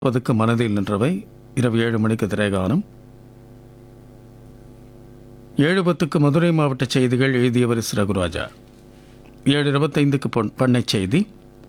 முப்பதுக்கு மனதில் நின்றவை இரவு ஏழு மணிக்கு திரைகானம் ஏழு பத்துக்கு மதுரை மாவட்ட செய்திகள் எழுதியவர் எஸ் ரகுராஜா ஏழு இருபத்தைந்துக்கு பொன் பண்ணை செய்தி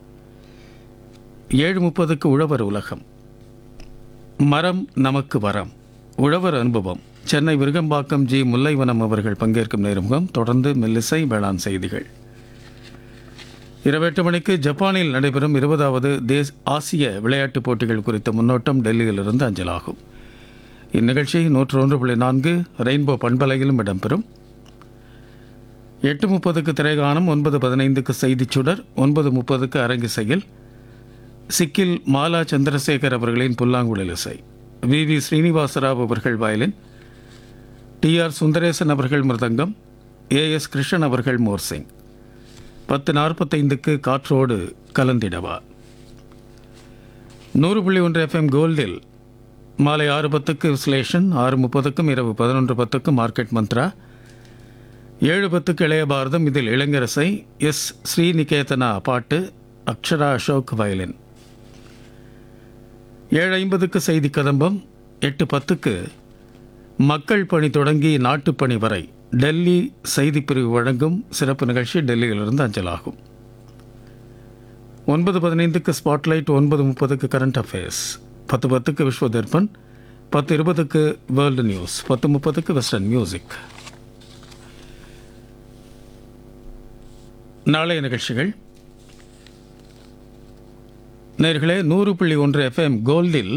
ஏழு முப்பதுக்கு உழவர் உலகம் மரம் நமக்கு வரம் உழவர் அனுபவம் சென்னை விருகம்பாக்கம் ஜி முல்லைவனம் அவர்கள் பங்கேற்கும் நேர்முகம் தொடர்ந்து மெல்லிசை வேளாண் செய்திகள் இரவு எட்டு மணிக்கு ஜப்பானில் நடைபெறும் இருபதாவது தேஸ் ஆசிய விளையாட்டுப் போட்டிகள் குறித்த முன்னோட்டம் டெல்லியிலிருந்து அஞ்சலாகும் இந்நிகழ்ச்சி நூற்று ஒன்று புள்ளி நான்கு ரெயின்போ பண்பலையிலும் இடம்பெறும் எட்டு முப்பதுக்கு திரைகானம் ஒன்பது பதினைந்துக்கு செய்திச் சுடர் ஒன்பது முப்பதுக்கு அரங்கிசையில் சிக்கில் மாலா சந்திரசேகர் அவர்களின் புல்லாங்குழல் இசை வி வி ஸ்ரீனிவாசராவ் அவர்கள் வயலின் டி ஆர் சுந்தரேசன் அவர்கள் மிருதங்கம் ஏ எஸ் கிருஷ்ணன் அவர்கள் மோர்சிங் பத்து நாற்பத்தைந்துக்கு காற்றோடு கலந்திடவா நூறு புள்ளி ஒன்று எஃப்எம் கோல்டில் மாலை ஆறு பத்துக்கு விஸ்லேஷன் ஆறு முப்பதுக்கும் இரவு பதினொன்று பத்துக்கும் மார்க்கெட் மந்த்ரா ஏழு பத்துக்கு இளைய பாரதம் இதில் இளைஞரசை எஸ் ஸ்ரீநிகேதனா பாட்டு அக்ஷரா அசோக் வயலின் ஏழு ஐம்பதுக்கு செய்தி கதம்பம் எட்டு பத்துக்கு மக்கள் பணி தொடங்கி நாட்டுப்பணி வரை டெல்லி செய்திப்பிரிவு வழங்கும் சிறப்பு நிகழ்ச்சி டெல்லியிலிருந்து அஞ்சலாகும் ஒன்பது பதினைந்துக்கு ஸ்பாட்லைட் ஒன்பது முப்பதுக்கு கரண்ட் அஃபேர்ஸ் பத்து பத்துக்கு விஸ்வ தர்பன் பத்து இருபதுக்கு வேர்ல்டு நியூஸ் பத்து முப்பதுக்கு வெஸ்டர்ன் மியூசிக் நாளைய நிகழ்ச்சிகள் நேர்களே நூறு புள்ளி ஒன்று எஃப்எம் கோல்டில்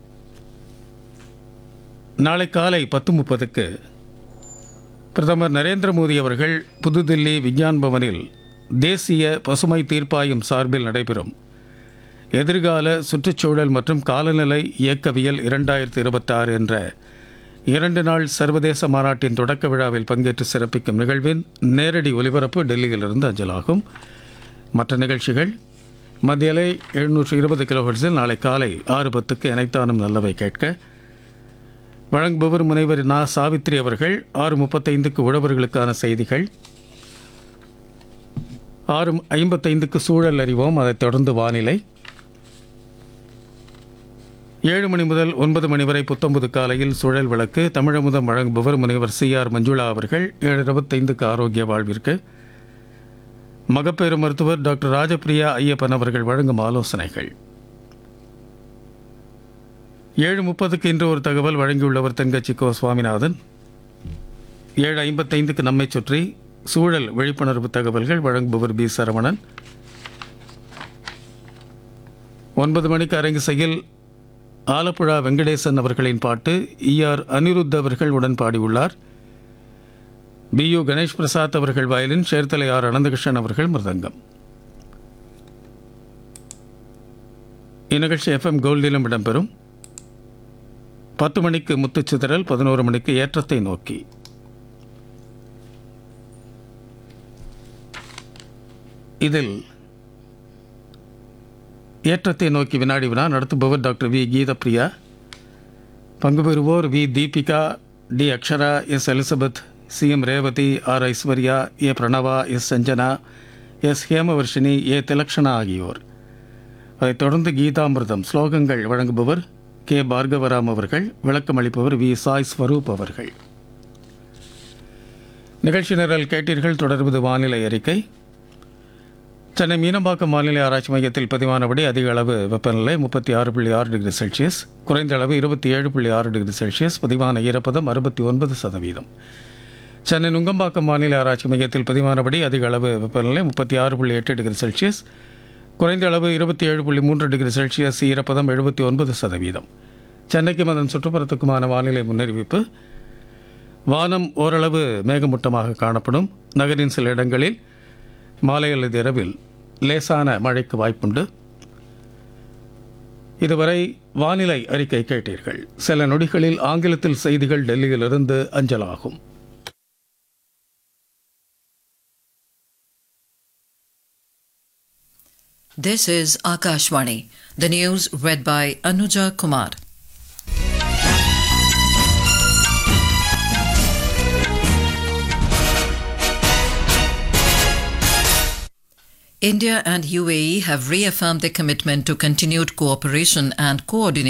நாளை காலை பத்து முப்பதுக்கு பிரதமர் நரேந்திர மோடி அவர்கள் புதுதில்லி விஞ்ஞான் பவனில் தேசிய பசுமை தீர்ப்பாயம் சார்பில் நடைபெறும் எதிர்கால சுற்றுச்சூழல் மற்றும் காலநிலை இயக்கவியல் இரண்டாயிரத்தி இருபத்தாறு என்ற இரண்டு நாள் சர்வதேச மாநாட்டின் தொடக்க விழாவில் பங்கேற்று சிறப்பிக்கும் நிகழ்வின் நேரடி ஒலிபரப்பு டெல்லியிலிருந்து அஞ்சலாகும் மற்ற நிகழ்ச்சிகள் மத்தியலை எழுநூற்று இருபது கிலோஹெர்ட்ஸில் நாளை காலை ஆறு பத்துக்கு இணைத்தானும் நல்லவை கேட்க வழங்குபவர் முனைவர் நா சாவித்ரி அவர்கள் ஆறு முப்பத்தைந்துக்கு உழவர்களுக்கான செய்திகள் ஆறு ஐம்பத்தைந்துக்கு சூழல் அறிவோம் அதைத் தொடர்ந்து வானிலை ஏழு மணி முதல் ஒன்பது மணி வரை புத்தொன்பது காலையில் சுழல் விளக்கு தமிழமுதம் வழங்குபவர் முனைவர் சி ஆர் மஞ்சுளா அவர்கள் ஏழு இருபத்தைந்துக்கு ஆரோக்கிய வாழ்விற்கு மகப்பேறு மருத்துவர் டாக்டர் ராஜபிரியா ஐயப்பன் அவர்கள் வழங்கும் ஆலோசனைகள் ஏழு முப்பதுக்கு இன்று ஒரு தகவல் வழங்கியுள்ளவர் தென்கட்சி கோ சுவாமிநாதன் ஏழு ஐம்பத்தைந்துக்கு நம்மை சுற்றி சூழல் விழிப்புணர்வு தகவல்கள் வழங்குபவர் பி சரவணன் ஒன்பது மணிக்கு அரங்கிசையில் ஆலப்புழா வெங்கடேசன் அவர்களின் பாட்டு இஆர் அனிருத் அவர்கள் உடன் பாடியுள்ளார் பி யு கணேஷ் பிரசாத் அவர்கள் வயலின் சேர்த்தலை ஆர் அனந்தகிருஷ்ணன் அவர்கள் மிருதங்கம் இந்நிகழ்ச்சி எஃப்எம் கோல்டிலும் இடம்பெறும் பத்து மணிக்கு முத்துச்சிதறல் பதினோரு மணிக்கு ஏற்றத்தை நோக்கி இதில் ஏற்றத்தை நோக்கி வினாடி வினா நடத்துபவர் டாக்டர் வி கீதப்பிரியா பங்கு பெறுவோர் V Deepika T Akshara S Elizabeth C M Revathi R Aishwarya A Pranava S Sanjana S Hemavarshini A Thilakshana ஆகியோர் அதைத் தொடர்ந்து கீதாமிர்தம் ஸ்லோகங்கள் வழங்குபவர் கே பார்கவராம் அவர்கள் விளக்கம் அளிப்பவர் வி சாய் ஸ்வரூப் அவர்கள் நிகழ்ச்சி நிரல் கேட்டீர்கள் தொடர்வது வானிலை அறிக்கை சென்னை மீனம்பாக்கம் வானிலை ஆராய்ச்சி மையத்தில் பதிவானபடி அதிக அளவு வெப்பநிலை முப்பத்தி ஆறு புள்ளி ஆறு டிகிரி செல்சியஸ் குறைந்த அளவு இருபத்தி ஏழு புள்ளி ஆறு டிகிரி செல்சியஸ் பதிவான ஈரப்பதம் அறுபத்தி ஒன்பது சதவீதம் சென்னை நுங்கம்பாக்கம் வானிலை ஆராய்ச்சி மையத்தில் பதிவானபடி அதிக அளவு வெப்பநிலை முப்பத்தி ஆறு புள்ளி எட்டு டிகிரி செல்சியஸ் குறைந்த அளவு இருபத்தி ஏழு புள்ளி மூன்று டிகிரி செல்சியஸ் ஈரப்பதம் எழுபத்தி ஒன்பது சதவீதம் சென்னைக்கும் அதன் சுற்றுப்புறத்துக்குமான வானிலை முன்னறிவிப்பு வானம் ஓரளவு மேகமூட்டமாக காணப்படும் நகரின் சில இடங்களில் மாலை அல்லது இரவில் லேசான மழைக்கு வாய்ப்புண்டு இதுவரை வானிலை அறிக்கை கேட்டீர்கள் சில நொடிகளில் ஆங்கிலத்தில் செய்திகள் டெல்லியிலிருந்து அஞ்சலாகும் This is Akashvani. The news read by Anuja Kumar. India and UAE have reaffirmed their commitment to continued cooperation and coordination.